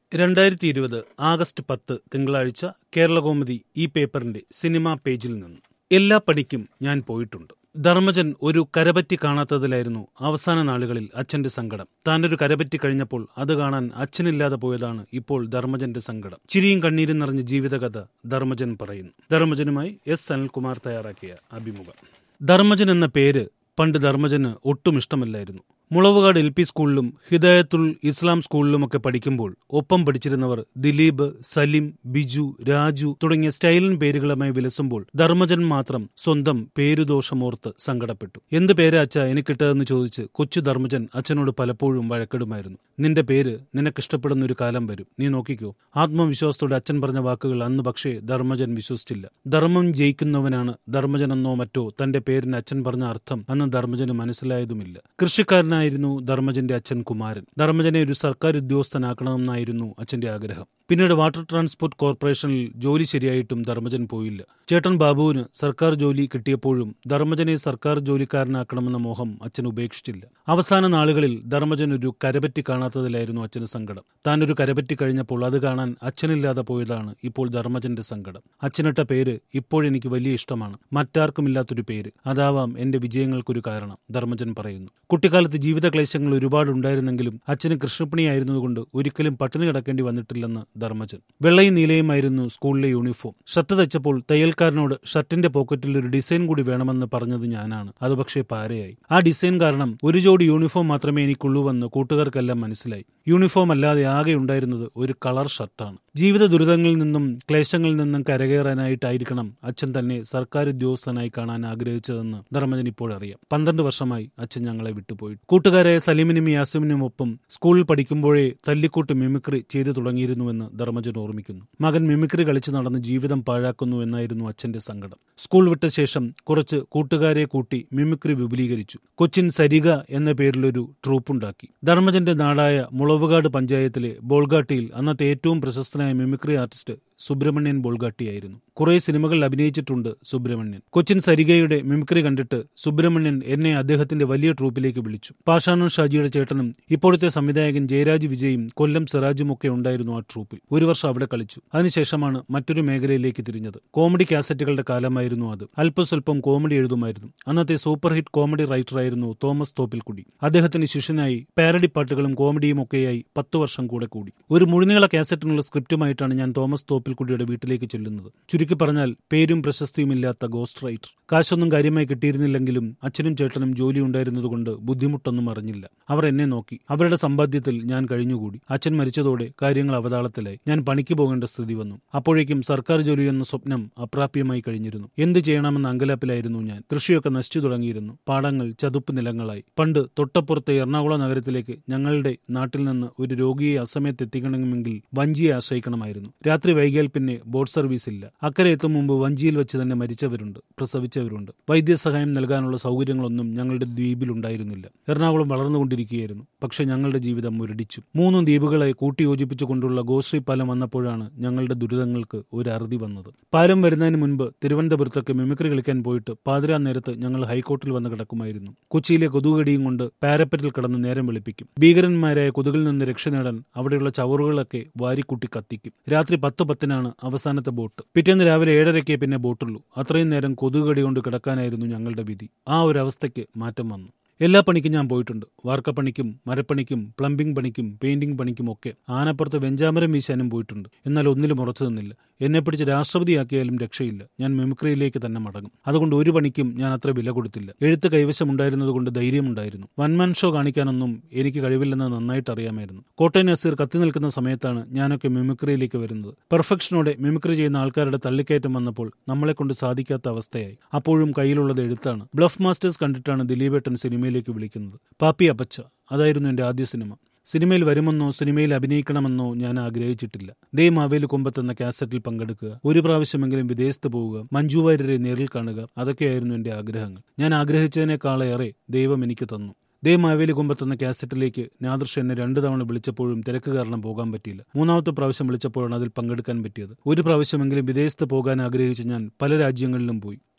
രണ്ടായിരത്തി ഇരുപത് ആഗസ്റ്റ് പത്ത് തിങ്കളാഴ്ച കേരളകൗമുദി ഈ പേപ്പറിന്റെ സിനിമാ പേജിൽ നിന്ന് എല്ലാ പണിക്കും ഞാൻ പോയിട്ടുണ്ട് ധർമ്മജൻ ഒരു കരപറ്റി കാണാത്തതിലായിരുന്നു അവസാന നാളുകളിൽ അച്ഛന്റെ സങ്കടം താനൊരു കരപറ്റി കഴിഞ്ഞപ്പോൾ അത് കാണാൻ അച്ഛനില്ലാതെ പോയതാണ് ഇപ്പോൾ ധർമ്മജന്റെ സങ്കടം ചിരിയും കണ്ണീരും നിറഞ്ഞ ജീവിതകഥ ധർമ്മജൻ പറയുന്നു ധർമ്മജനുമായി എസ് അനിൽകുമാർ തയ്യാറാക്കിയ അഭിമുഖം ധർമ്മജൻ എന്ന പേര് പണ്ട് ധർമ്മജന് ഒട്ടും ഇഷ്ടമല്ലായിരുന്നു മുളവുകാട് എൽ പി സ്കൂളിലും ഹിദായത്തുൽ ഇസ്ലാം സ്കൂളിലുമൊക്കെ പഠിക്കുമ്പോൾ ഒപ്പം പഠിച്ചിരുന്നവർ ദിലീപ് സലിം ബിജു രാജു തുടങ്ങിയ സ്റ്റൈലൻ പേരുകളുമായി വിലസുമ്പോൾ ധർമ്മജൻ മാത്രം സ്വന്തം പേരുദോഷമോർത്ത് സങ്കടപ്പെട്ടു എന്ത് പേരാ അച്ഛ എനിക്കിട്ടതെന്ന് ചോദിച്ച് കൊച്ചു ധർമ്മജൻ അച്ഛനോട് പലപ്പോഴും വഴക്കിടുമായിരുന്നു നിന്റെ പേര് നിനക്കിഷ്ടപ്പെടുന്ന ഒരു കാലം വരും നീ നോക്കിക്കോ ആത്മവിശ്വാസത്തോടെ അച്ഛൻ പറഞ്ഞ വാക്കുകൾ അന്ന് പക്ഷേ ധർമ്മജൻ വിശ്വസിച്ചില്ല ധർമ്മം ജയിക്കുന്നവനാണ് ധർമ്മജനെന്നോ മറ്റോ തന്റെ പേരിന് അച്ഛൻ പറഞ്ഞ അർത്ഥം അന്ന് ധർമ്മജന് മനസ്സിലായതുമില്ല കൃഷിക്കാരനായിരുന്നു ധർമ്മജന്റെ അച്ഛൻ കുമാരൻ ധർമ്മജനെ ഒരു സർക്കാർ ഉദ്യോഗസ്ഥനാക്കണമെന്നായിരുന്നു അച്ഛന്റെ ആഗ്രഹം പിന്നീട് വാട്ടർ ട്രാൻസ്പോർട്ട് കോർപ്പറേഷനിൽ ജോലി ശരിയായിട്ടും ധർമ്മജൻ പോയില്ല ചേട്ടൻ ബാബുവിന് സർക്കാർ ജോലി കിട്ടിയപ്പോഴും ധർമ്മജനെ സർക്കാർ ജോലിക്കാരനാക്കണമെന്ന മോഹം അച്ഛൻ ഉപേക്ഷിച്ചില്ല അവസാന നാളുകളിൽ ധർമ്മജൻ ഒരു കരപറ്റി കാണാത്തതിലായിരുന്നു അച്ഛന് സങ്കടം താൻ ഒരു കരപറ്റി കഴിഞ്ഞപ്പോൾ അത് കാണാൻ അച്ഛനില്ലാതെ പോയതാണ് ഇപ്പോൾ ധർമ്മജന്റെ സങ്കടം അച്ഛനിട്ട പേര് ഇപ്പോഴെനിക്ക് വലിയ ഇഷ്ടമാണ് മറ്റാർക്കുമില്ലാത്തൊരു പേര് അതാവാം എന്റെ വിജയങ്ങൾക്കൊരു കാരണം ധർമ്മജൻ പറയുന്നു കുട്ടിക്കാലത്ത് ജീവിത ക്ലേശങ്ങൾ ഒരുപാടുണ്ടായിരുന്നെങ്കിലും അച്ഛന് കൃഷ്ണപ്പണിയായിരുന്നതുകൊണ്ട് ഒരിക്കലും പട്ടിണി കിടക്കേണ്ടി വന്നിട്ടില്ലെന്ന് ധർമ്മജൻ വെള്ളയും നീലയുമായിരുന്നു സ്കൂളിലെ യൂണിഫോം ഷർട്ട് തയ്ച്ചപ്പോൾ തയ്യൽക്കാരനോട് ഷർട്ടിന്റെ പോക്കറ്റിൽ ഒരു ഡിസൈൻ കൂടി വേണമെന്ന് പറഞ്ഞത് ഞാനാണ് അത് പക്ഷേ പാരയായി ആ ഡിസൈൻ കാരണം ഒരു ജോഡി യൂണിഫോം മാത്രമേ എനിക്കുള്ളൂവെന്ന് കൂട്ടുകാർക്കെല്ലാം മനസ്സിലായി യൂണിഫോം അല്ലാതെ ആകെ ഉണ്ടായിരുന്നത് ഒരു കളർ ഷർട്ടാണ് ജീവിത ദുരിതങ്ങളിൽ നിന്നും ക്ലേശങ്ങളിൽ നിന്നും കരകയറാനായിട്ടായിരിക്കണം അച്ഛൻ തന്നെ സർക്കാർ ഉദ്യോഗസ്ഥനായി കാണാൻ ആഗ്രഹിച്ചതെന്ന് ധർമ്മജൻ ഇപ്പോഴറിയാം പന്ത്രണ്ട് വർഷമായി അച്ഛൻ ഞങ്ങളെ വിട്ടുപോയി കൂട്ടുകാരായ സലീമിനും യാസുമിനും ഒപ്പം സ്കൂളിൽ പഠിക്കുമ്പോഴേ തല്ലിക്കൂട്ട് മിമിക്രി ചെയ്തു തുടങ്ങിയിരുന്നുവെന്ന് ധർമ്മജൻ ഓർമ്മിക്കുന്നു മകൻ മിമിക്രി കളിച്ചു നടന്ന് ജീവിതം പാഴാക്കുന്നു എന്നായിരുന്നു അച്ഛന്റെ സങ്കടം സ്കൂൾ വിട്ട ശേഷം കുറച്ച് കൂട്ടുകാരെ കൂട്ടി മിമിക്രി വിപുലീകരിച്ചു കൊച്ചിൻ സരിക എന്ന പേരിലൊരു ട്രൂപ്പുണ്ടാക്കി ധർമ്മജന്റെ നാടായ മുളവുകാട് പഞ്ചായത്തിലെ ബോൾഗാട്ടിയിൽ അന്നത്തെ ഏറ്റവും പ്രശസ്തനായ മിമിക്രി ആർട്ടിസ്റ്റ് സുബ്രഹ്മണ്യൻ ബോൾഗാട്ടിയായിരുന്നു കുറെ സിനിമകളിൽ അഭിനയിച്ചിട്ടുണ്ട് സുബ്രഹ്മണ്യൻ കൊച്ചിൻ സരികയുടെ മിമിക്രി കണ്ടിട്ട് സുബ്രഹ്മണ്യൻ എന്നെ അദ്ദേഹത്തിന്റെ വലിയ ട്രൂപ്പിലേക്ക് വിളിച്ചു പാഷാണൻ ഷാജിയുടെ ചേട്ടനും ഇപ്പോഴത്തെ സംവിധായകൻ ജയരാജ് വിജയും കൊല്ലം സിറാജും ഒക്കെ ഉണ്ടായിരുന്നു ആ ട്രൂപ്പിൽ ഒരു വർഷം അവിടെ കളിച്ചു അതിനുശേഷമാണ് മറ്റൊരു മേഖലയിലേക്ക് തിരിഞ്ഞത് കോമഡി കാസറ്റുകളുടെ കാലമായിരുന്നു അത് അല്പസ്വല്പം കോമഡി എഴുതുമായിരുന്നു അന്നത്തെ സൂപ്പർ ഹിറ്റ് കോമഡി റൈറ്ററായിരുന്നു തോമസ് തോപ്പിൽക്കുടി അദ്ദേഹത്തിന് ശിഷ്യനായി പാരഡി പാട്ടുകളും കോമഡിയും ഒക്കെയായി പത്തു വർഷം കൂടെ കൂടി ഒരു മുഴുനീള കാസറ്റിനുള്ള സ്ക്രിപ്റ്റുമായിട്ടാണ് ഞാൻ തോമസ് തോപ്പിൽക്കുടിയുടെ വീട്ടിലേക്ക് ചെല്ലുന്നത് ചുരുക്കി പറഞ്ഞാൽ പേരും പ്രശസ്തിയുമില്ലാത്ത ഗോസ്റ്റ് റൈറ്റർ കാശൊന്നും കാര്യമായി കിട്ടിയിരുന്നില്ലെങ്കിലും അച്ഛനും ചേട്ടനും ജോലി ഉണ്ടായിരുന്നതുകൊണ്ട് ബുദ്ധിമുട്ടൊന്നും അറിഞ്ഞില്ല അവർ എന്നെ നോക്കി അവരുടെ സമ്പാദ്യത്തിൽ ഞാൻ കഴിഞ്ഞുകൂടി അച്ഛൻ മരിച്ചതോടെ കാര്യങ്ങൾ അവതാളത്തിലായി ഞാൻ പണിക്ക് പോകേണ്ട സ്ഥിതി വന്നു അപ്പോഴേക്കും സർക്കാർ ജോലി എന്ന സ്വപ്നം അപ്രാപ്യമായി കഴിഞ്ഞിരുന്നു എന്ത് ചെയ്യണമെന്ന അങ്കലാപ്പിലായിരുന്നു ഞാൻ കൃഷിയൊക്കെ നശിച്ചു തുടങ്ങിയിരുന്നു പാടങ്ങൾ ചതുപ്പ് നിലങ്ങളായി പണ്ട് തൊട്ടപ്പുറത്തെ എറണാകുളം നഗരത്തിലേക്ക് ഞങ്ങളുടെ നാട്ടിൽ നിന്ന് ഒരു രോഗിയെ അസമയത്ത് എത്തിക്കണമെങ്കിൽ വഞ്ചിയെ ആശ്രയിക്കണമായിരുന്നു രാത്രി വൈകിയാൽ പിന്നെ ബോട്ട് സർവീസ് ഇല്ല അക്കരെ എത്തും മുമ്പ് വഞ്ചിയിൽ വെച്ച് തന്നെ മരിച്ചവരുണ്ട് പ്രസവിച്ചവരുണ്ട് വൈദ്യസഹായം നൽകാനുള്ള സൗകര്യങ്ങളൊന്നും ഞങ്ങളുടെ ദ്വീപിൽ ഉണ്ടായിരുന്നില്ല എറണാകുളം വളർന്നുകൊണ്ടിരിക്കുകയായിരുന്നു പക്ഷെ ഞങ്ങളുടെ ജീവിതം മുരടിച്ചു മൂന്നും ദ്വീപുകളെ കൂട്ടിയോജിപ്പിച്ചുകൊണ്ടുള്ള ഗോശ്രീ പാലം വന്നപ്പോഴാണ് ഞങ്ങളുടെ ദുരിതങ്ങൾക്ക് ഒരു അറുതി വന്നത് പാലം വരുന്നതിന് മുൻപ് തിരുവനന്തപുരത്തൊക്കെ മിമിക്രി കളിക്കാൻ പോയിട്ട് പാതിരാ നേരത്ത് ഞങ്ങൾ ഹൈക്കോർട്ടിൽ വന്ന് കിടക്കുമായിരുന്നു കൊച്ചിയിലെ കൊതുകടിയും കൊണ്ട് പാരപ്പറ്റിൽ കിടന്ന് നേരം വെളുപ്പിക്കും ഭീകരന്മാരായ കൊതുകിൽ നിന്ന് രക്ഷ നേടാൻ അവിടെയുള്ള ചവറുകളൊക്കെ വാരിക്കൂട്ടി കത്തിക്കും രാത്രി പത്ത് പത്തിനാണ് അവസാനത്തെ ബോട്ട് പിറ്റേന്ന് രാവിലെ ഏഴരയ്ക്കേ പിന്നെ ബോട്ടുള്ളൂ അത്രയും നേരം കൊതുകടി കൊണ്ട് കിടക്കാനായിരുന്നു ഞങ്ങളുടെ വിധി ആ ഒരു അവസ്ഥയ്ക്ക് മാറ്റം വന്നു എല്ലാ പണിക്കും ഞാൻ പോയിട്ടുണ്ട് വാർക്കപ്പണിക്കും മരപ്പണിക്കും പ്ലംബിംഗ് പണിക്കും പെയിന്റിംഗ് പണിക്കും ഒക്കെ ആനപ്പുറത്ത് വെഞ്ചാമരം വീശാനും പോയിട്ടുണ്ട് എന്നാൽ ഒന്നിലും ഉറച്ചു നിന്നില്ല എന്നെ പിടിച്ച് രാഷ്ട്രപതിയാക്കിയാലും രക്ഷയില്ല ഞാൻ മിമിക്രിയിലേക്ക് തന്നെ മടങ്ങും അതുകൊണ്ട് ഒരു പണിക്കും ഞാൻ അത്ര വില കൊടുത്തില്ല എഴുത്ത് കൈവശമുണ്ടായിരുന്നത് കൊണ്ട് ധൈര്യമുണ്ടായിരുന്നു വൺമാൻ ഷോ കാണിക്കാനൊന്നും എനിക്ക് കഴിവില്ലെന്ന് നന്നായിട്ട് അറിയാമായിരുന്നു കോട്ടയം നസീർ കത്തി നിൽക്കുന്ന സമയത്താണ് ഞാനൊക്കെ മിമിക്രിയിലേക്ക് വരുന്നത് പെർഫെക്ഷനോടെ മിമിക്രി ചെയ്യുന്ന ആൾക്കാരുടെ തള്ളിക്കയറ്റം വന്നപ്പോൾ നമ്മളെ കൊണ്ട് സാധിക്കാത്ത അവസ്ഥയായി അപ്പോഴും കയ്യിലുള്ളത് എഴുത്താണ് ബ്ലഫ് മാസ്റ്റേഴ്സ് കണ്ടിട്ടാണ് ദിലീപേട്ടൻ സിനിമയിലേക്ക് വിളിക്കുന്നത് പാപ്പി അപ്പച്ച അതായിരുന്നു എന്റെ ആദ്യ സിനിമ സിനിമയിൽ വരുമെന്നോ സിനിമയിൽ അഭിനയിക്കണമെന്നോ ഞാൻ ആഗ്രഹിച്ചിട്ടില്ല ദേ മാവേലി കൊമ്പത്ത് എന്ന കാസറ്റിൽ പങ്കെടുക്കുക ഒരു പ്രാവശ്യമെങ്കിലും വിദേശത്ത് പോവുക മഞ്ജു വാര്യരെ നേരിൽ കാണുക അതൊക്കെയായിരുന്നു എന്റെ ആഗ്രഹങ്ങൾ ഞാൻ ആഗ്രഹിച്ചതിനേക്കാളേറെ ദൈവം എനിക്ക് തന്നു ദേ മാവേലി കുമ്പത്തെന്ന കാസറ്റിലേക്ക് നാദർഷ എന്നെ രണ്ടു തവണ വിളിച്ചപ്പോഴും തിരക്ക് കാരണം പോകാൻ പറ്റിയില്ല മൂന്നാമത്തെ പ്രാവശ്യം വിളിച്ചപ്പോഴാണ് അതിൽ പങ്കെടുക്കാൻ പറ്റിയത് ഒരു പ്രാവശ്യമെങ്കിലും വിദേശത്ത് പോകാൻ ആഗ്രഹിച്ച് ഞാൻ പല രാജ്യങ്ങളിലും പോയി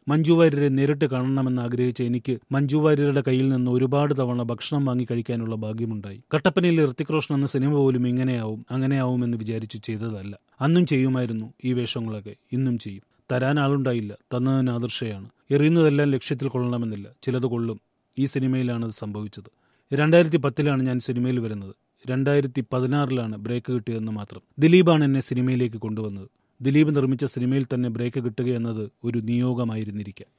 മഞ്ജു വാര്യരെ നേരിട്ട് കാണണമെന്ന് ആഗ്രഹിച്ച എനിക്ക് മഞ്ജു വാര്യരുടെ കയ്യിൽ നിന്ന് ഒരുപാട് തവണ ഭക്ഷണം വാങ്ങി കഴിക്കാനുള്ള ഭാഗ്യമുണ്ടായി കട്ടപ്പനയിൽ ഋത്തിക് റോഷൻ എന്ന സിനിമ പോലും ഇങ്ങനെയാവും അങ്ങനെയാവും എന്ന് വിചാരിച്ചു ചെയ്തതല്ല അന്നും ചെയ്യുമായിരുന്നു ഈ വേഷങ്ങളൊക്കെ ഇന്നും ചെയ്യും തരാൻ ആളുണ്ടായില്ല തന്നതിന് ആദർശയാണ് എറിയുന്നതെല്ലാം ലക്ഷ്യത്തിൽ കൊള്ളണമെന്നില്ല ചിലത് കൊള്ളും ഈ സിനിമയിലാണ് അത് സംഭവിച്ചത് രണ്ടായിരത്തി പത്തിലാണ് ഞാൻ സിനിമയിൽ വരുന്നത് രണ്ടായിരത്തി പതിനാറിലാണ് ബ്രേക്ക് കിട്ടിയതെന്ന് മാത്രം ദിലീപാണ് എന്നെ സിനിമയിലേക്ക് കൊണ്ടുവന്നത് ദിലീപ് നിർമ്മിച്ച സിനിമയിൽ തന്നെ ബ്രേക്ക് കിട്ടുക എന്നത് ഒരു നിയോഗമായിരുന്നിരിക്കാം